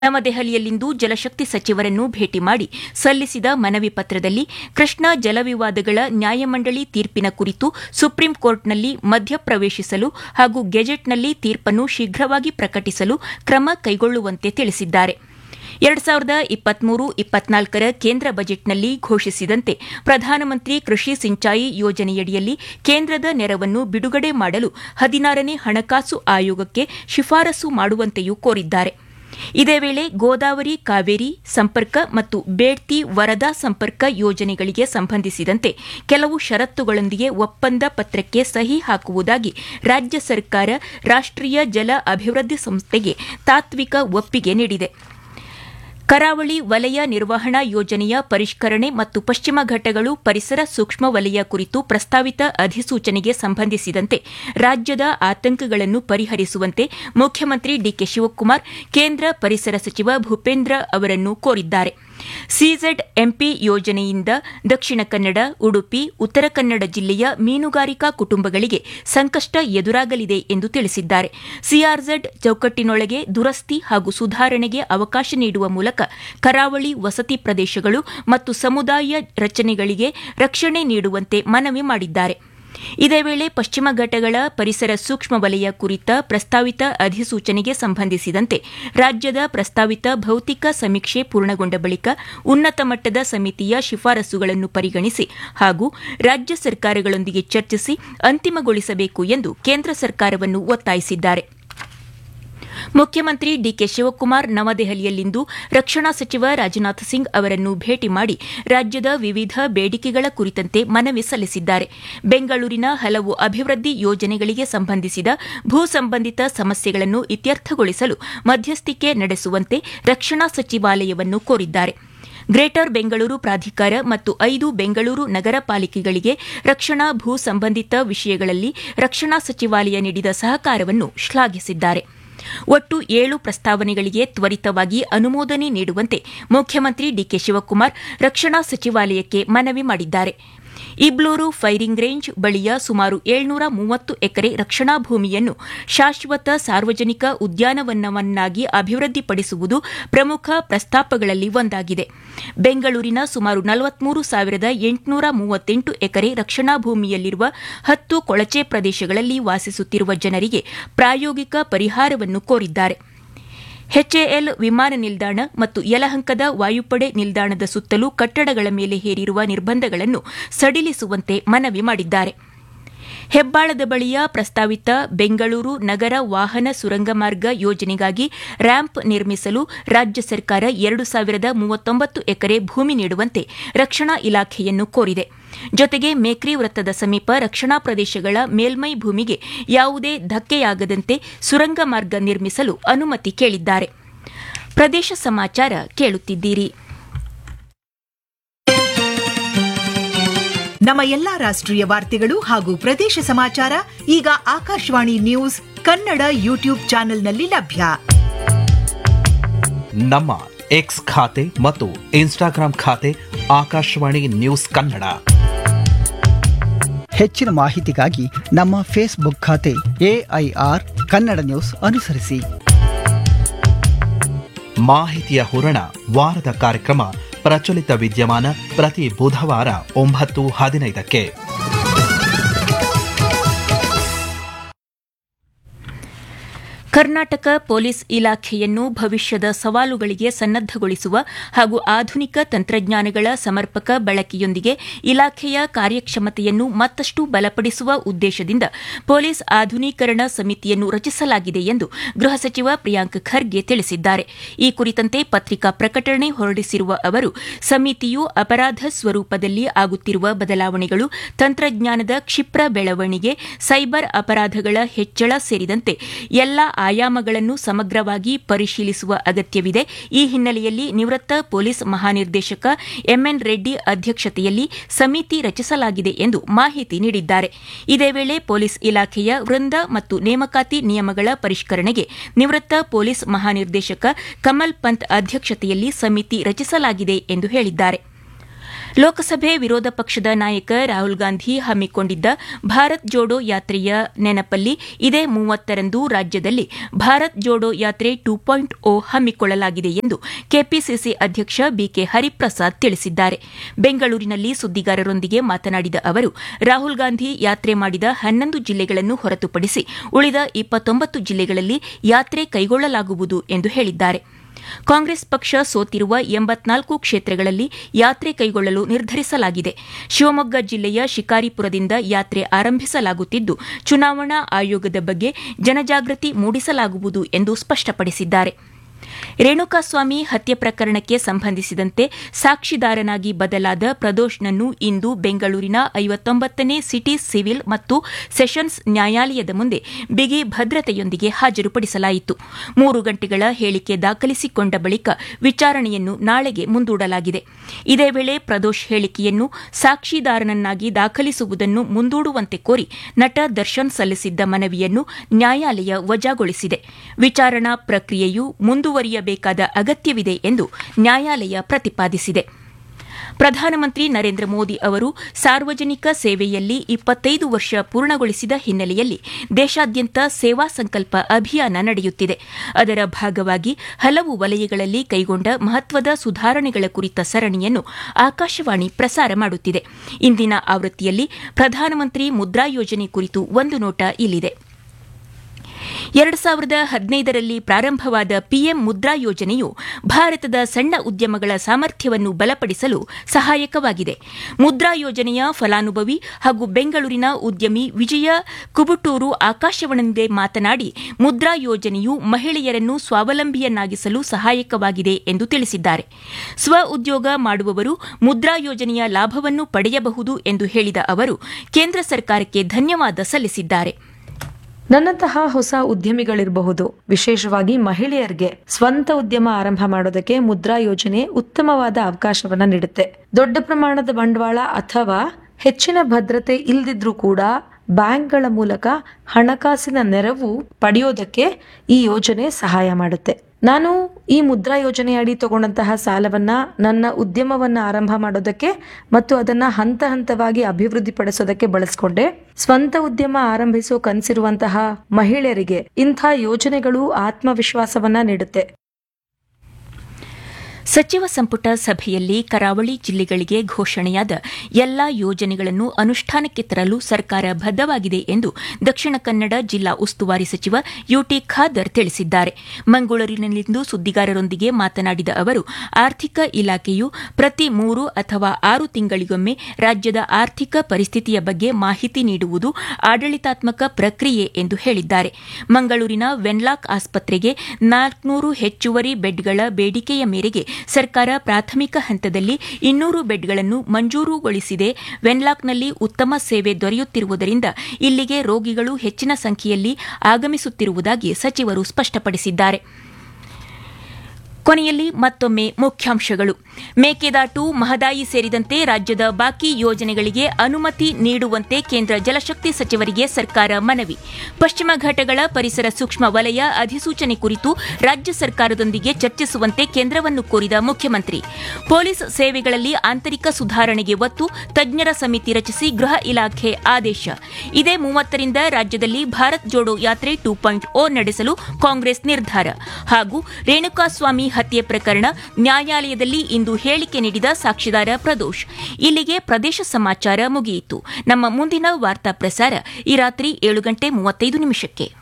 ನವದೆಹಲಿಯಲ್ಲಿಂದು ಜಲಶಕ್ತಿ ಸಚಿವರನ್ನು ಭೇಟಿ ಮಾಡಿ ಸಲ್ಲಿಸಿದ ಮನವಿ ಪತ್ರದಲ್ಲಿ ಕೃಷ್ಣಾ ಜಲವಿವಾದಗಳ ನ್ಯಾಯಮಂಡಳಿ ತೀರ್ಪಿನ ಕುರಿತು ಸುಪ್ರೀಂ ಕೋರ್ಟ್ನಲ್ಲಿ ಮಧ್ಯಪ್ರವೇಶಿಸಲು ಹಾಗೂ ಗೆಜೆಟ್ನಲ್ಲಿ ತೀರ್ಪನ್ನು ಶೀಘ್ರವಾಗಿ ಪ್ರಕಟಿಸಲು ಕ್ರಮ ಕೈಗೊಳ್ಳುವಂತೆ ತಿಳಿಸಿದ್ದಾರೆ ಎರಡು ಸಾವಿರದ ಇಪ್ಪತ್ಮೂರು ಇಪ್ಪತ್ನಾಲ್ಕರ ಕೇಂದ್ರ ಬಜೆಟ್ನಲ್ಲಿ ಘೋಷಿಸಿದಂತೆ ಪ್ರಧಾನಮಂತ್ರಿ ಕೃಷಿ ಸಿಂಚಾಯಿ ಯೋಜನೆಯಡಿಯಲ್ಲಿ ಕೇಂದ್ರದ ನೆರವನ್ನು ಬಿಡುಗಡೆ ಮಾಡಲು ಹದಿನಾರನೇ ಹಣಕಾಸು ಆಯೋಗಕ್ಕೆ ಶಿಫಾರಸು ಮಾಡುವಂತೆಯೂ ಕೋರಿದ್ದಾರೆ ಇದೇ ವೇಳೆ ಗೋದಾವರಿ ಕಾವೇರಿ ಸಂಪರ್ಕ ಮತ್ತು ಬೇಡ್ತಿ ವರದಾ ಸಂಪರ್ಕ ಯೋಜನೆಗಳಿಗೆ ಸಂಬಂಧಿಸಿದಂತೆ ಕೆಲವು ಷರತ್ತುಗಳೊಂದಿಗೆ ಒಪ್ಪಂದ ಪತ್ರಕ್ಕೆ ಸಹಿ ಹಾಕುವುದಾಗಿ ರಾಜ್ಯ ಸರ್ಕಾರ ರಾಷ್ಟೀಯ ಜಲ ಅಭಿವೃದ್ಧಿ ಸಂಸ್ಥೆಗೆ ತಾತ್ವಿಕ ಒಪ್ಪಿಗೆ ನೀಡಿದೆ ಕರಾವಳಿ ವಲಯ ನಿರ್ವಹಣಾ ಯೋಜನೆಯ ಪರಿಷ್ಕರಣೆ ಮತ್ತು ಪಶ್ಚಿಮ ಘಟ್ಟಗಳು ಪರಿಸರ ಸೂಕ್ಷ್ಮ ವಲಯ ಕುರಿತು ಪ್ರಸ್ತಾವಿತ ಅಧಿಸೂಚನೆಗೆ ಸಂಬಂಧಿಸಿದಂತೆ ರಾಜ್ಯದ ಆತಂಕಗಳನ್ನು ಪರಿಹರಿಸುವಂತೆ ಮುಖ್ಯಮಂತ್ರಿ ಡಿಕೆ ಶಿವಕುಮಾರ್ ಕೇಂದ್ರ ಪರಿಸರ ಸಚಿವ ಭೂಪೇಂದ್ರ ಅವರನ್ನು ಕೋರಿದ್ದಾರೆ ಸಿಜೆಡ್ ಎಂಪಿ ಯೋಜನೆಯಿಂದ ದಕ್ಷಿಣ ಕನ್ನಡ ಉಡುಪಿ ಉತ್ತರ ಕನ್ನಡ ಜಿಲ್ಲೆಯ ಮೀನುಗಾರಿಕಾ ಕುಟುಂಬಗಳಿಗೆ ಸಂಕಷ್ಟ ಎದುರಾಗಲಿದೆ ಎಂದು ತಿಳಿಸಿದ್ದಾರೆ ಸಿಆರ್ಜೆಡ್ ಚೌಕಟ್ಟಿನೊಳಗೆ ದುರಸ್ತಿ ಹಾಗೂ ಸುಧಾರಣೆಗೆ ಅವಕಾಶ ನೀಡುವ ಮೂಲಕ ಕರಾವಳಿ ವಸತಿ ಪ್ರದೇಶಗಳು ಮತ್ತು ಸಮುದಾಯ ರಚನೆಗಳಿಗೆ ರಕ್ಷಣೆ ನೀಡುವಂತೆ ಮನವಿ ಮಾಡಿದ್ದಾರೆ ಇದೇ ವೇಳೆ ಪಶ್ಚಿಮ ಘಟ್ಟಗಳ ಪರಿಸರ ಸೂಕ್ಷ್ಮ ವಲಯ ಕುರಿತ ಪ್ರಸ್ತಾವಿತ ಅಧಿಸೂಚನೆಗೆ ಸಂಬಂಧಿಸಿದಂತೆ ರಾಜ್ಯದ ಪ್ರಸ್ತಾವಿತ ಭೌತಿಕ ಸಮೀಕ್ಷೆ ಪೂರ್ಣಗೊಂಡ ಬಳಿಕ ಉನ್ನತ ಮಟ್ಟದ ಸಮಿತಿಯ ಶಿಫಾರಸುಗಳನ್ನು ಪರಿಗಣಿಸಿ ಹಾಗೂ ರಾಜ್ಯ ಸರ್ಕಾರಗಳೊಂದಿಗೆ ಚರ್ಚಿಸಿ ಅಂತಿಮಗೊಳಿಸಬೇಕು ಎಂದು ಕೇಂದ್ರ ಸರ್ಕಾರವನ್ನು ಒತ್ತಾಯಿಸಿದ್ದಾರೆ ಮುಖ್ಯಮಂತ್ರಿ ಡಿಕೆ ಶಿವಕುಮಾರ್ ನವದೆಹಲಿಯಲ್ಲಿಂದು ರಕ್ಷಣಾ ಸಚಿವ ರಾಜನಾಥ್ ಸಿಂಗ್ ಅವರನ್ನು ಭೇಟಿ ಮಾಡಿ ರಾಜ್ಯದ ವಿವಿಧ ಬೇಡಿಕೆಗಳ ಕುರಿತಂತೆ ಮನವಿ ಸಲ್ಲಿಸಿದ್ದಾರೆ ಬೆಂಗಳೂರಿನ ಹಲವು ಅಭಿವೃದ್ಧಿ ಯೋಜನೆಗಳಿಗೆ ಸಂಬಂಧಿಸಿದ ಭೂ ಸಂಬಂಧಿತ ಸಮಸ್ಯೆಗಳನ್ನು ಇತ್ಯರ್ಥಗೊಳಿಸಲು ಮಧ್ಯಸ್ಥಿಕೆ ನಡೆಸುವಂತೆ ರಕ್ಷಣಾ ಸಚಿವಾಲಯವನ್ನು ಕೋರಿದ್ದಾರೆ ಗ್ರೇಟರ್ ಬೆಂಗಳೂರು ಪ್ರಾಧಿಕಾರ ಮತ್ತು ಐದು ಬೆಂಗಳೂರು ನಗರ ಪಾಲಿಕೆಗಳಿಗೆ ರಕ್ಷಣಾ ಭೂ ಸಂಬಂಧಿತ ವಿಷಯಗಳಲ್ಲಿ ರಕ್ಷಣಾ ಸಚಿವಾಲಯ ನೀಡಿದ ಸಹಕಾರವನ್ನು ಶ್ಲಾಘಿಸಿದ್ದಾರೆ ಒಟ್ಟು ಏಳು ಪ್ರಸ್ತಾವನೆಗಳಿಗೆ ತ್ವರಿತವಾಗಿ ಅನುಮೋದನೆ ನೀಡುವಂತೆ ಮುಖ್ಯಮಂತ್ರಿ ಡಿಕೆ ಶಿವಕುಮಾರ್ ರಕ್ಷಣಾ ಸಚಿವಾಲಯಕ್ಕೆ ಮನವಿ ಮಾಡಿದ್ದಾರೆ ಇಬ್ಲೂರು ಫೈರಿಂಗ್ ರೇಂಜ್ ಬಳಿಯ ಸುಮಾರು ಏಳ್ನೂರ ಮೂವತ್ತು ಎಕರೆ ರಕ್ಷಣಾ ಭೂಮಿಯನ್ನು ಶಾಶ್ವತ ಸಾರ್ವಜನಿಕ ಉದ್ಯಾನವನವನ್ನಾಗಿ ಅಭಿವೃದ್ಧಿಪಡಿಸುವುದು ಪ್ರಮುಖ ಪ್ರಸ್ತಾಪಗಳಲ್ಲಿ ಒಂದಾಗಿದೆ ಬೆಂಗಳೂರಿನ ಸುಮಾರು ನಲವತ್ಮೂರು ಸಾವಿರದ ಎಂಟುನೂರ ಮೂವತ್ತೆಂಟು ಎಕರೆ ರಕ್ಷಣಾ ಭೂಮಿಯಲ್ಲಿರುವ ಹತ್ತು ಕೊಳಚೆ ಪ್ರದೇಶಗಳಲ್ಲಿ ವಾಸಿಸುತ್ತಿರುವ ಜನರಿಗೆ ಪ್ರಾಯೋಗಿಕ ಪರಿಹಾರವನ್ನು ಕೋರಿದ್ದಾರೆ ಎಚ್ಎಎಲ್ ವಿಮಾನ ನಿಲ್ದಾಣ ಮತ್ತು ಯಲಹಂಕದ ವಾಯುಪಡೆ ನಿಲ್ದಾಣದ ಸುತ್ತಲೂ ಕಟ್ಟಡಗಳ ಮೇಲೆ ಹೇರಿರುವ ನಿರ್ಬಂಧಗಳನ್ನು ಸಡಿಲಿಸುವಂತೆ ಮನವಿ ಮಾಡಿದ್ದಾರೆ ಹೆಬ್ಬಾಳದ ಬಳಿಯ ಪ್ರಸ್ತಾವಿತ ಬೆಂಗಳೂರು ನಗರ ವಾಹನ ಸುರಂಗ ಮಾರ್ಗ ಯೋಜನೆಗಾಗಿ ರ್ಯಾಂಪ್ ನಿರ್ಮಿಸಲು ರಾಜ್ಯ ಸರ್ಕಾರ ಎರಡು ಸಾವಿರದ ಮೂವತ್ತೊಂಬತ್ತು ಎಕರೆ ಭೂಮಿ ನೀಡುವಂತೆ ರಕ್ಷಣಾ ಇಲಾಖೆಯನ್ನು ಕೋರಿದೆ ಜೊತೆಗೆ ಮೇಕ್ರಿ ವೃತ್ತದ ಸಮೀಪ ರಕ್ಷಣಾ ಪ್ರದೇಶಗಳ ಮೇಲ್ಮೈ ಭೂಮಿಗೆ ಯಾವುದೇ ಧಕ್ಕೆಯಾಗದಂತೆ ಸುರಂಗ ಮಾರ್ಗ ನಿರ್ಮಿಸಲು ಅನುಮತಿ ಕೇಳಿದ್ದಾರೆ ಪ್ರದೇಶ ಸಮಾಚಾರ ಕೇಳುತ್ತಿದ್ದೀರಿ ನಮ್ಮ ಎಲ್ಲಾ ರಾಷ್ಟ್ರೀಯ ವಾರ್ತೆಗಳು ಹಾಗೂ ಪ್ರದೇಶ ಸಮಾಚಾರ ಈಗ ಆಕಾಶವಾಣಿ ನ್ಯೂಸ್ ಕನ್ನಡ ಯೂಟ್ಯೂಬ್ ಚಾನೆಲ್ನಲ್ಲಿ ಲಭ್ಯ ನಮ್ಮ ಎಕ್ಸ್ ಖಾತೆ ಮತ್ತು ಇನ್ಸ್ಟಾಗ್ರಾಂ ಖಾತೆ ಆಕಾಶವಾಣಿ ನ್ಯೂಸ್ ಕನ್ನಡ ಹೆಚ್ಚಿನ ಮಾಹಿತಿಗಾಗಿ ನಮ್ಮ ಫೇಸ್ಬುಕ್ ಖಾತೆ ಎಐಆರ್ ಕನ್ನಡ ನ್ಯೂಸ್ ಅನುಸರಿಸಿ ಮಾಹಿತಿಯ ಹೂರಣ ವಾರದ ಕಾರ್ಯಕ್ರಮ ಪ್ರಚಲಿತ ವಿದ್ಯಮಾನ ಪ್ರತಿ ಬುಧವಾರ ಒಂಬತ್ತು ಹದಿನೈದಕ್ಕೆ ಕರ್ನಾಟಕ ಪೊಲೀಸ್ ಇಲಾಖೆಯನ್ನು ಭವಿಷ್ಯದ ಸವಾಲುಗಳಿಗೆ ಸನ್ನದ್ದಗೊಳಿಸುವ ಹಾಗೂ ಆಧುನಿಕ ತಂತ್ರಜ್ಞಾನಗಳ ಸಮರ್ಪಕ ಬಳಕೆಯೊಂದಿಗೆ ಇಲಾಖೆಯ ಕಾರ್ಯಕ್ಷಮತೆಯನ್ನು ಮತ್ತಷ್ಟು ಬಲಪಡಿಸುವ ಉದ್ದೇಶದಿಂದ ಪೊಲೀಸ್ ಆಧುನೀಕರಣ ಸಮಿತಿಯನ್ನು ರಚಿಸಲಾಗಿದೆ ಎಂದು ಗೃಹ ಸಚಿವ ಪ್ರಿಯಾಂಕ್ ಖರ್ಗೆ ತಿಳಿಸಿದ್ದಾರೆ ಈ ಕುರಿತಂತೆ ಪತ್ರಿಕಾ ಪ್ರಕಟಣೆ ಹೊರಡಿಸಿರುವ ಅವರು ಸಮಿತಿಯು ಅಪರಾಧ ಸ್ವರೂಪದಲ್ಲಿ ಆಗುತ್ತಿರುವ ಬದಲಾವಣೆಗಳು ತಂತ್ರಜ್ಞಾನದ ಕ್ಷಿಪ್ರ ಬೆಳವಣಿಗೆ ಸೈಬರ್ ಅಪರಾಧಗಳ ಹೆಚ್ಚಳ ಸೇರಿದಂತೆ ಎಲ್ಲಾ ಆಯಾಮಗಳನ್ನು ಸಮಗ್ರವಾಗಿ ಪರಿಶೀಲಿಸುವ ಅಗತ್ಯವಿದೆ ಈ ಹಿನ್ನೆಲೆಯಲ್ಲಿ ನಿವೃತ್ತ ಪೊಲೀಸ್ ಮಹಾನಿರ್ದೇಶಕ ಎಂಎನ್ ರೆಡ್ಡಿ ಅಧ್ಯಕ್ಷತೆಯಲ್ಲಿ ಸಮಿತಿ ರಚಿಸಲಾಗಿದೆ ಎಂದು ಮಾಹಿತಿ ನೀಡಿದ್ದಾರೆ ಇದೇ ವೇಳೆ ಪೊಲೀಸ್ ಇಲಾಖೆಯ ವೃಂದ ಮತ್ತು ನೇಮಕಾತಿ ನಿಯಮಗಳ ಪರಿಷ್ಕರಣೆಗೆ ನಿವೃತ್ತ ಪೊಲೀಸ್ ಮಹಾನಿರ್ದೇಶಕ ಕಮಲ್ ಪಂತ್ ಅಧ್ಯಕ್ಷತೆಯಲ್ಲಿ ಸಮಿತಿ ರಚಿಸಲಾಗಿದೆ ಎಂದು ಹೇಳಿದ್ದಾರೆ ಲೋಕಸಭೆ ವಿರೋಧ ಪಕ್ಷದ ನಾಯಕ ರಾಹುಲ್ ಗಾಂಧಿ ಹಮ್ಮಿಕೊಂಡಿದ್ದ ಭಾರತ್ ಜೋಡೋ ಯಾತ್ರೆಯ ನೆನಪಲ್ಲಿ ಇದೇ ಮೂವತ್ತರಂದು ರಾಜ್ಯದಲ್ಲಿ ಭಾರತ್ ಜೋಡೋ ಯಾತ್ರೆ ಟೂ ಪಾಯಿಂಟ್ ಓ ಹಮ್ಮಿಕೊಳ್ಳಲಾಗಿದೆ ಎಂದು ಕೆಪಿಸಿಸಿ ಅಧ್ಯಕ್ಷ ಬಿಕೆ ಹರಿಪ್ರಸಾದ್ ತಿಳಿಸಿದ್ದಾರೆ ಬೆಂಗಳೂರಿನಲ್ಲಿ ಸುದ್ದಿಗಾರರೊಂದಿಗೆ ಮಾತನಾಡಿದ ಅವರು ರಾಹುಲ್ ಗಾಂಧಿ ಯಾತ್ರೆ ಮಾಡಿದ ಹನ್ನೊಂದು ಜಿಲ್ಲೆಗಳನ್ನು ಹೊರತುಪಡಿಸಿ ಉಳಿದ ಇಪ್ಪತ್ತೊಂಬತ್ತು ಜಿಲ್ಲೆಗಳಲ್ಲಿ ಯಾತ್ರೆ ಕೈಗೊಳ್ಳಲಾಗುವುದು ಎಂದು ಹೇಳಿದ್ದಾರೆ ಕಾಂಗ್ರೆಸ್ ಪಕ್ಷ ಸೋತಿರುವ ಎಂಬತ್ನಾಲ್ಕು ಕ್ಷೇತ್ರಗಳಲ್ಲಿ ಯಾತ್ರೆ ಕೈಗೊಳ್ಳಲು ನಿರ್ಧರಿಸಲಾಗಿದೆ ಶಿವಮೊಗ್ಗ ಜಿಲ್ಲೆಯ ಶಿಕಾರಿಪುರದಿಂದ ಯಾತ್ರೆ ಆರಂಭಿಸಲಾಗುತ್ತಿದ್ದು ಚುನಾವಣಾ ಆಯೋಗದ ಬಗ್ಗೆ ಜನಜಾಗೃತಿ ಮೂಡಿಸಲಾಗುವುದು ಎಂದು ಸ್ಪಷ್ಟಪಡಿಸಿದ್ದಾರೆ ರೇಣುಕಾಸ್ವಾಮಿ ಹತ್ಯೆ ಪ್ರಕರಣಕ್ಕೆ ಸಂಬಂಧಿಸಿದಂತೆ ಸಾಕ್ಷಿದಾರನಾಗಿ ಬದಲಾದ ಪ್ರದೋಷ್ನನ್ನು ಇಂದು ಬೆಂಗಳೂರಿನ ಐವತ್ತೊಂಬತ್ತನೇ ಸಿಟಿ ಸಿವಿಲ್ ಮತ್ತು ಸೆಷನ್ಸ್ ನ್ಯಾಯಾಲಯದ ಮುಂದೆ ಬಿಗಿ ಭದ್ರತೆಯೊಂದಿಗೆ ಹಾಜರುಪಡಿಸಲಾಯಿತು ಮೂರು ಗಂಟೆಗಳ ಹೇಳಿಕೆ ದಾಖಲಿಸಿಕೊಂಡ ಬಳಿಕ ವಿಚಾರಣೆಯನ್ನು ನಾಳೆಗೆ ಮುಂದೂಡಲಾಗಿದೆ ಇದೇ ವೇಳೆ ಪ್ರದೋಷ್ ಹೇಳಿಕೆಯನ್ನು ಸಾಕ್ಷಿದಾರನನ್ನಾಗಿ ದಾಖಲಿಸುವುದನ್ನು ಮುಂದೂಡುವಂತೆ ಕೋರಿ ನಟ ದರ್ಶನ್ ಸಲ್ಲಿಸಿದ್ದ ಮನವಿಯನ್ನು ನ್ಯಾಯಾಲಯ ವಜಾಗೊಳಿಸಿದೆ ವಿಚಾರಣಾ ಪ್ರಕ್ರಿಯೆಯು ಮುಂದುವರಿಯಬೇಕಾದ ಅಗತ್ಯವಿದೆ ಎಂದು ನ್ಯಾಯಾಲಯ ಪ್ರತಿಪಾದಿಸಿದೆ ಪ್ರಧಾನಮಂತ್ರಿ ನರೇಂದ್ರ ಮೋದಿ ಅವರು ಸಾರ್ವಜನಿಕ ಸೇವೆಯಲ್ಲಿ ಇಪ್ಪತ್ತೈದು ವರ್ಷ ಪೂರ್ಣಗೊಳಿಸಿದ ಹಿನ್ನೆಲೆಯಲ್ಲಿ ದೇಶಾದ್ಯಂತ ಸೇವಾ ಸಂಕಲ್ಪ ಅಭಿಯಾನ ನಡೆಯುತ್ತಿದೆ ಅದರ ಭಾಗವಾಗಿ ಹಲವು ವಲಯಗಳಲ್ಲಿ ಕೈಗೊಂಡ ಮಹತ್ವದ ಸುಧಾರಣೆಗಳ ಕುರಿತ ಸರಣಿಯನ್ನು ಆಕಾಶವಾಣಿ ಪ್ರಸಾರ ಮಾಡುತ್ತಿದೆ ಇಂದಿನ ಆವೃತ್ತಿಯಲ್ಲಿ ಪ್ರಧಾನಮಂತ್ರಿ ಮುದ್ರಾ ಯೋಜನೆ ಕುರಿತು ಒಂದು ನೋಟ ಇಲ್ಲಿದೆ ಎರಡು ಸಾವಿರದ ಹದಿನೈದರಲ್ಲಿ ಪ್ರಾರಂಭವಾದ ಪಿಎಂ ಮುದ್ರಾ ಯೋಜನೆಯು ಭಾರತದ ಸಣ್ಣ ಉದ್ಯಮಗಳ ಸಾಮರ್ಥ್ಯವನ್ನು ಬಲಪಡಿಸಲು ಸಹಾಯಕವಾಗಿದೆ ಮುದ್ರಾ ಯೋಜನೆಯ ಫಲಾನುಭವಿ ಹಾಗೂ ಬೆಂಗಳೂರಿನ ಉದ್ಯಮಿ ವಿಜಯ ಕುಬುಟೂರು ಆಕಾಶವಾಣಿಗೆ ಮಾತನಾಡಿ ಮುದ್ರಾ ಯೋಜನೆಯು ಮಹಿಳೆಯರನ್ನು ಸ್ವಾವಲಂಬಿಯನ್ನಾಗಿಸಲು ಸಹಾಯಕವಾಗಿದೆ ಎಂದು ತಿಳಿಸಿದ್ದಾರೆ ಸ್ವ ಉದ್ಯೋಗ ಮಾಡುವವರು ಮುದ್ರಾ ಯೋಜನೆಯ ಲಾಭವನ್ನು ಪಡೆಯಬಹುದು ಎಂದು ಹೇಳಿದ ಅವರು ಕೇಂದ್ರ ಸರ್ಕಾರಕ್ಕೆ ಧನ್ಯವಾದ ಸಲ್ಲಿಸಿದ್ದಾರೆ ನನ್ನಂತಹ ಹೊಸ ಉದ್ಯಮಿಗಳಿರಬಹುದು ವಿಶೇಷವಾಗಿ ಮಹಿಳೆಯರಿಗೆ ಸ್ವಂತ ಉದ್ಯಮ ಆರಂಭ ಮಾಡೋದಕ್ಕೆ ಮುದ್ರಾ ಯೋಜನೆ ಉತ್ತಮವಾದ ಅವಕಾಶವನ್ನ ನೀಡುತ್ತೆ ದೊಡ್ಡ ಪ್ರಮಾಣದ ಬಂಡವಾಳ ಅಥವಾ ಹೆಚ್ಚಿನ ಭದ್ರತೆ ಇಲ್ದಿದ್ರೂ ಕೂಡ ಬ್ಯಾಂಕ್ಗಳ ಮೂಲಕ ಹಣಕಾಸಿನ ನೆರವು ಪಡೆಯೋದಕ್ಕೆ ಈ ಯೋಜನೆ ಸಹಾಯ ಮಾಡುತ್ತೆ ನಾನು ಈ ಮುದ್ರಾ ಯೋಜನೆಯಡಿ ತಗೊಂಡಂತಹ ಸಾಲವನ್ನ ನನ್ನ ಉದ್ಯಮವನ್ನ ಆರಂಭ ಮಾಡೋದಕ್ಕೆ ಮತ್ತು ಅದನ್ನ ಹಂತ ಹಂತವಾಗಿ ಅಭಿವೃದ್ಧಿಪಡಿಸೋದಕ್ಕೆ ಬಳಸ್ಕೊಂಡೆ ಸ್ವಂತ ಉದ್ಯಮ ಆರಂಭಿಸೋ ಕನಸಿರುವಂತಹ ಮಹಿಳೆಯರಿಗೆ ಇಂಥ ಯೋಜನೆಗಳು ಆತ್ಮವಿಶ್ವಾಸವನ್ನ ನೀಡುತ್ತೆ ಸಚಿವ ಸಂಪುಟ ಸಭೆಯಲ್ಲಿ ಕರಾವಳಿ ಜಿಲ್ಲೆಗಳಿಗೆ ಘೋಷಣೆಯಾದ ಎಲ್ಲಾ ಯೋಜನೆಗಳನ್ನು ಅನುಷ್ಠಾನಕ್ಕೆ ತರಲು ಸರ್ಕಾರ ಬದ್ದವಾಗಿದೆ ಎಂದು ದಕ್ಷಿಣ ಕನ್ನಡ ಜಿಲ್ಲಾ ಉಸ್ತುವಾರಿ ಸಚಿವ ಯುಟಿ ಖಾದರ್ ತಿಳಿಸಿದ್ದಾರೆ ಮಂಗಳೂರಿನಲ್ಲಿಂದು ಸುದ್ದಿಗಾರರೊಂದಿಗೆ ಮಾತನಾಡಿದ ಅವರು ಆರ್ಥಿಕ ಇಲಾಖೆಯು ಪ್ರತಿ ಮೂರು ಅಥವಾ ಆರು ತಿಂಗಳಿಗೊಮ್ಮೆ ರಾಜ್ಯದ ಆರ್ಥಿಕ ಪರಿಸ್ಥಿತಿಯ ಬಗ್ಗೆ ಮಾಹಿತಿ ನೀಡುವುದು ಆಡಳಿತಾತ್ಮಕ ಪ್ರಕ್ರಿಯೆ ಎಂದು ಹೇಳಿದ್ದಾರೆ ಮಂಗಳೂರಿನ ವೆನ್ಲಾಕ್ ಆಸ್ಪತ್ರೆಗೆ ನಾಲ್ಕುನೂರು ಹೆಚ್ಚುವರಿ ಬೆಡ್ಗಳ ಬೇಡಿಕೆಯ ಮೇರೆಗೆ ಸರ್ಕಾರ ಪ್ರಾಥಮಿಕ ಹಂತದಲ್ಲಿ ಇನ್ನೂರು ಬೆಡ್ಗಳನ್ನು ಮಂಜೂರುಗೊಳಿಸಿದೆ ವೆನ್ಲಾಕ್ನಲ್ಲಿ ಉತ್ತಮ ಸೇವೆ ದೊರೆಯುತ್ತಿರುವುದರಿಂದ ಇಲ್ಲಿಗೆ ರೋಗಿಗಳು ಹೆಚ್ಚಿನ ಸಂಖ್ಯೆಯಲ್ಲಿ ಆಗಮಿಸುತ್ತಿರುವುದಾಗಿ ಸಚಿವರು ಸ್ಪಷ್ಟಪಡಿಸಿದ್ದಾರೆ ಕೊನೆಯಲ್ಲಿ ಮತ್ತೊಮ್ಮೆ ಮುಖ್ಯಾಂಶಗಳು ಮೇಕೆದಾಟು ಮಹದಾಯಿ ಸೇರಿದಂತೆ ರಾಜ್ಯದ ಬಾಕಿ ಯೋಜನೆಗಳಿಗೆ ಅನುಮತಿ ನೀಡುವಂತೆ ಕೇಂದ್ರ ಜಲಶಕ್ತಿ ಸಚಿವರಿಗೆ ಸರ್ಕಾರ ಮನವಿ ಪಶ್ಚಿಮ ಘಟ್ಟಗಳ ಪರಿಸರ ಸೂಕ್ಷ್ಮ ವಲಯ ಅಧಿಸೂಚನೆ ಕುರಿತು ರಾಜ್ಯ ಸರ್ಕಾರದೊಂದಿಗೆ ಚರ್ಚಿಸುವಂತೆ ಕೇಂದ್ರವನ್ನು ಕೋರಿದ ಮುಖ್ಯಮಂತ್ರಿ ಪೊಲೀಸ್ ಸೇವೆಗಳಲ್ಲಿ ಆಂತರಿಕ ಸುಧಾರಣೆಗೆ ಒತ್ತು ತಜ್ಞರ ಸಮಿತಿ ರಚಿಸಿ ಗೃಹ ಇಲಾಖೆ ಆದೇಶ ಇದೇ ಮೂವತ್ತರಿಂದ ರಾಜ್ಯದಲ್ಲಿ ಭಾರತ್ ಜೋಡೋ ಯಾತ್ರೆ ಟೂ ಪಾಯಿಂಟ್ ಓ ನಡೆಸಲು ಕಾಂಗ್ರೆಸ್ ನಿರ್ಧಾರ ಹಾಗೂ ರೇಣುಕಾಸ್ವಾಮಿ ಹತ್ಯೆ ಪ್ರಕರಣ ನ್ಯಾಯಾಲಯದಲ್ಲಿ ಇಂದು ಹೇಳಿಕೆ ನೀಡಿದ ಸಾಕ್ಷಿದಾರ ಪ್ರದೋಷ್ ಇಲ್ಲಿಗೆ ಪ್ರದೇಶ ಸಮಾಚಾರ ಮುಗಿಯಿತು ನಮ್ಮ ಮುಂದಿನ ವಾರ್ತಾ ಪ್ರಸಾರ ಈ ರಾತ್ರಿ ಏಳು ಗಂಟೆ ಮೂವತ್ತೈದು ನಿಮಿಷಕ್ಕೆ